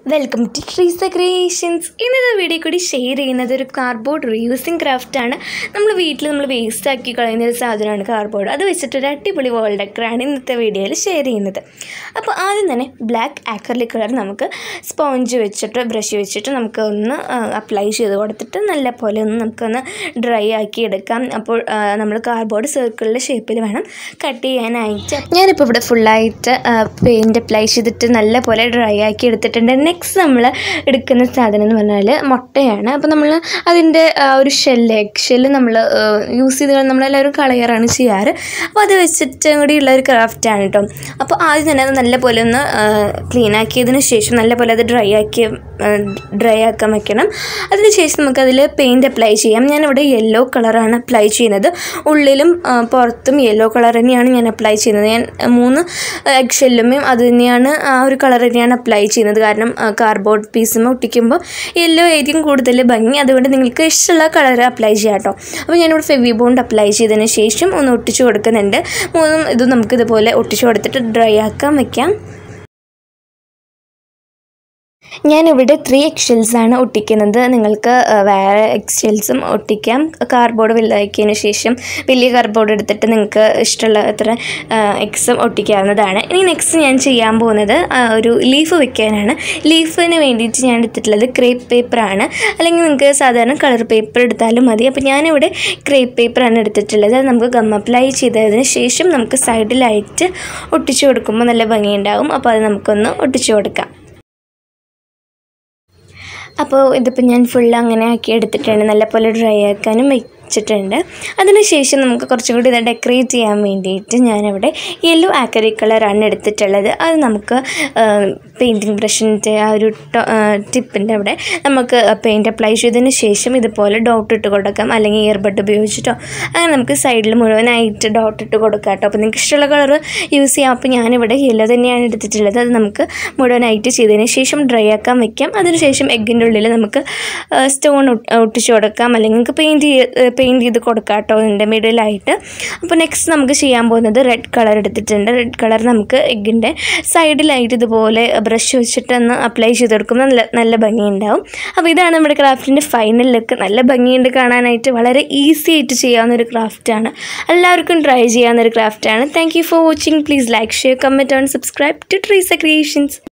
welcome to Treesa creations ഇന്നത്തെ video കൂടി share ചെയ്യുന്നത് ഒരു കാർഡ്ബോർഡ് റീയൂസിങ് ക്രാഫ്റ്റാണ് നമ്മൾ വീട്ടിൽ നമ്മൾ വേസ്റ്റ് ആക്കി കളയുന്ന ഒരു സാധനമാണ് കാർഡ്ബോർഡ് അത് വെച്ചിട്ട് ഒരു അടിപൊളി വേൾ ഡെക്കറാണ് ഇന്നത്തെ വീഡിയോയിൽ ഷെയർ ചെയ്യുന്നത് അപ്പോൾ ആദ്യം തന്നെ ബ്ലാക്ക് ആക്രലിക് കളർ നമുക്ക് സ്പോഞ്ച് വെച്ചിട്ട് ബ്രഷ് വെച്ചിട്ട് നമുക്ക് ഒന്ന് അപ്ലൈ ചെയ്ത് കൊടുത്തിട്ട് നല്ല പോലെ ഒന്ന് നമുക്കൊന്ന് ഡ്രൈ ആക്കി എടുക്കാം അപ്പോൾ നമ്മൾ കാർഡ്ബോർഡ് സർക്കിളിൻ്റെ ഷേപ്പിൽ വേണം കട്ട് ചെയ്യാനായിട്ട് ഞാനിപ്പോൾ ഇവിടെ ഫുള്ളായിട്ട് പെയിൻറ്റ് അപ്ലൈ ചെയ്തിട്ട് നല്ല പോലെ ഡ്രൈ ആക്കി എടുത്തിട്ടുണ്ട് നെക്സ്റ്റ് നമ്മൾ എടുക്കുന്ന സാധനം എന്ന് പറഞ്ഞാൽ മുട്ടയാണ് അപ്പോൾ നമ്മൾ അതിൻ്റെ ആ ഒരു ഷെല്ല് എഗ് ഷെല്ല് നമ്മൾ യൂസ് ചെയ്ത് നമ്മളെല്ലാവരും കളയറാണ് ചെയ്യാറ് അപ്പോൾ അത് വെച്ചിട്ട് കൂടിയുള്ള ഒരു ക്രാഫ്റ്റാണ് കേട്ടോ അപ്പോൾ ആദ്യം തന്നെ അത് നല്ല പോലെ ഒന്ന് ക്ലീൻ ആക്കിയതിന് ശേഷം നല്ല പോലെ അത് ഡ്രൈ ആക്കി ഡ്രൈ ആക്കാൻ വെക്കണം അതിനുശേഷം നമുക്കതിൽ പെയിൻറ്റ് അപ്ലൈ ചെയ്യാം ഞാനിവിടെ യെല്ലോ കളറാണ് അപ്ലൈ ചെയ്യുന്നത് ഉള്ളിലും ആ, പുറത്തും യെല്ലോ കളർ തന്നെയാണ് ഞാൻ അപ്ലൈ ചെയ്യുന്നത് ഞാൻ മൂന്ന് എഗ് ഷെല്ലുമേയും അത് തന്നെയാണ് ആ ഒരു കളർ തന്നെയാണ് അപ്ലൈ ചെയ്യുന്നത് കാരണം കാർഡ്ബോർഡ് പീസും ഒട്ടിക്കുമ്പോൾ യെല്ലോ ആയിരിക്കും കൂടുതൽ ഭംഗി അതുകൊണ്ട് നിങ്ങൾക്ക് ഇഷ്ടമുള്ള കളർ അപ്ലൈ ചെയ്യാം കേട്ടോ അപ്പോൾ ഞാനിവിടെ ഫെവി ബോണ്ട് അപ്ലൈ ചെയ്തതിന് ശേഷം ഒന്ന് ഒട്ടിച്ച് കൊടുക്കുന്നുണ്ട് മൂന്നും ഇത് നമുക്ക് ഇതുപോലെ ഒട്ടിച്ച് കൊടുത്തിട്ട് ഡ്രൈ ആക്കാൻ വെക്കാം ഞാനിവിടെ ത്രീ എക്സെൽസാണ് ഒട്ടിക്കുന്നത് നിങ്ങൾക്ക് ആ, വേറെ എക്സെൽസും ഒട്ടിക്കാം കാർഡ്ബോർഡ് വലുതാക്കിയതിന് ശേഷം വലിയ കാർഡ്ബോർഡ് എടുത്തിട്ട് നിങ്ങൾക്ക് ഇഷ്ടമുള്ള എത്ര എക്സും ഒട്ടിക്കാവുന്നതാണ് ഇനി നെക്സ്റ്റ് ഞാൻ ചെയ്യാൻ പോകുന്നത് ആ, ഒരു ലീഫ് വെക്കാനാണ് ലീഫിന് വേണ്ടിയിട്ട് ഞാൻ എടുത്തിട്ടുള്ളത് ക്രേപ്പ് പേപ്പറാണ് അല്ലെങ്കിൽ നിങ്ങൾക്ക് സാധാരണ കളർ പേപ്പർ എടുത്താലും മതി അപ്പോൾ ഞാനിവിടെ ക്രേപ്പ് പേപ്പറാണ് എടുത്തിട്ടുള്ളത് അത് നമുക്ക് ഗം അപ്ലൈ ചെയ്തതിന് ശേഷം നമുക്ക് സൈഡിലായിട്ട് ഒട്ടിച്ചു കൊടുക്കുമ്പോൾ നല്ല ഭംഗിയുണ്ടാവും അപ്പോൾ അത് നമുക്കൊന്ന് ഒട്ടിച്ചു കൊടുക്കാം അപ്പോൾ ഇതിപ്പോൾ ഞാൻ ഫുൾ അങ്ങനെ ആക്കി എടുത്തിട്ടുണ്ട് നല്ലപോലെ ഡ്രൈ ആക്കാനും വെച്ചിട്ടുണ്ട് അതിനുശേഷം നമുക്ക് കുറച്ചും കൂടി ഇത് ഡെക്കറേറ്റ് ചെയ്യാൻ വേണ്ടിയിട്ട് ഞാനിവിടെ യെല്ലോ ആക്രി കളറാണ് എടുത്തിട്ടുള്ളത് അത് നമുക്ക് പെയിൻറ്റിങ് ബ്രഷിൻ്റെ ആ ഒരു ടിപ്പിൻ്റെ അവിടെ നമുക്ക് പെയിൻറ്റ് അപ്ലൈ ചെയ്തതിന് ശേഷം ഇതുപോലെ ഡോട്ട് ഇട്ട് കൊടുക്കാം അല്ലെങ്കിൽ ഇയർബഡ് ഉപയോഗിച്ചിട്ടോ അങ്ങനെ നമുക്ക് സൈഡിൽ മുഴുവനായിട്ട് ഡോട്ട് ഇട്ട് കൊടുക്കാം കേട്ടോ അപ്പോൾ നിങ്ങൾക്ക് ഇഷ്ടമുള്ള കളർ യൂസ് ചെയ്യാം അപ്പോൾ ഞാനിവിടെ യെല്ലോ തന്നെയാണ് എടുത്തിട്ടുള്ളത് അത് നമുക്ക് മുഴുവനായിട്ട് ചെയ്തതിന് ശേഷം ഡ്രൈ ആക്കാൻ വെക്കാം അതിനുശേഷം എഗ്ഗിൻ്റെ ഉള്ളിൽ നമുക്ക് സ്റ്റോൺ ഒട്ടിച്ച് കൊടുക്കാം അല്ലെങ്കിൽ നിങ്ങൾക്ക് പെയിൻറ്റ് പെയിൻറ്റ് ചെയ്ത് കൊടുക്കാം കേട്ടോ ഇതിൻ്റെ മിഡിലായിട്ട് അപ്പോൾ നെക്സ്റ്റ് നമുക്ക് ചെയ്യാൻ പോകുന്നത് റെഡ് കളർ എടുത്തിട്ടുണ്ട് റെഡ് കളർ നമുക്ക് എഗ്ഗിൻ്റെ സൈഡിലായിട്ട് ഇതുപോലെ ബ്രഷ് വെച്ചിട്ടൊന്ന് അപ്ലൈ ചെയ്ത് കൊടുക്കുമ്പോൾ നല്ല നല്ല ഭംഗിയുണ്ടാവും അപ്പോൾ ഇതാണ് നമ്മുടെ ക്രാഫ്റ്റിൻ്റെ ഫൈനൽ ലുക്ക് നല്ല ഭംഗിയുണ്ട് കാണാനായിട്ട് വളരെ ഈസി ആയിട്ട് ചെയ്യാവുന്ന ഒരു ക്രാഫ്റ്റാണ് എല്ലാവർക്കും ട്രൈ ചെയ്യാവുന്ന ഒരു ക്രാഫ്റ്റാണ് thank you for watching please like share comment and subscribe to Treesa creations